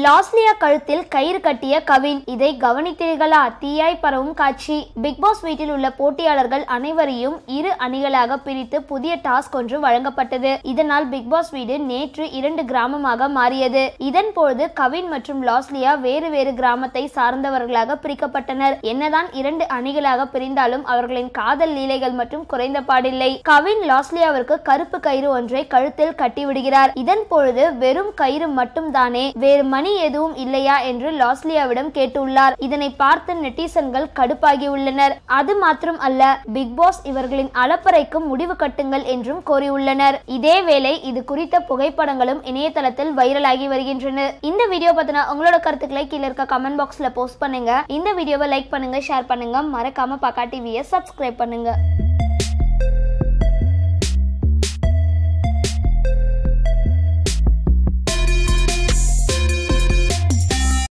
லாஸ்லியா கழுத்தில் கயிறு கட்டிய கவின் இதை கவனித்தீர்களா தீயாய் பரவும் காட்சி பிக் பாஸ் வீட்டில் உள்ள போட்டியாளர்கள் அனைவரையும் இரு அணிகளாக பிரித்து புதிய டாஸ்க் ஒன்று வழங்கப்பட்டது இதனால் பிக் பாஸ் வீடு நேற்று இரண்டு கிராமமாக மாறியது இதன் பொழுது கவின் மற்றும் லாஸ்லியா வேறு வேறு கிராமத்தை சார்ந்தவர்களாக பிரிக்கப்பட்டனர் என்னதான் இரண்டு அணிகளாக பிரிந்தாலும் அவர்களின் காதல் லீலைகள் மட்டும் குறைந்த பாடில்லை கவின் லாஸ்லியாவிற்கு கருப்பு கயிறு ஒன்றை கழுத்தில் கட்டிவிடுகிறார் இதன் பொழுது வெறும் கயிறு மட்டும் தானே வேறு மணி எதுவும் இல்லையா என்று லாஸ்லியாவிடம் கேட்டுள்ளார் இதனை பார்த்து நெட்டிசன்கள் கடுப்பாகியுள்ளனர் அது மாத்திரம் அல்ல பிக் பாஸ் இவர்களின் அலப்பறைக்கு முடிவு கட்டுங்கள் என்றும் கோரியுள்ளனர் இதேவேளை இது குறித்த புகைப்படங்களும் இணையதளத்தில் வைரலாகி வருகின்றன இந்த வீடியோ பத்தின உங்களோட கருத்துக்களை கீழே இருக்க கமெண்ட் பாக்ஸ்ல போஸ்ட் பண்ணுங்க இந்த வீடியோவை லைக் பண்ணுங்க ஷேர் பண்ணுங்க மறக்காம பக்கா டிவியை சப்ஸ்கிரைப் பண்ணுங்க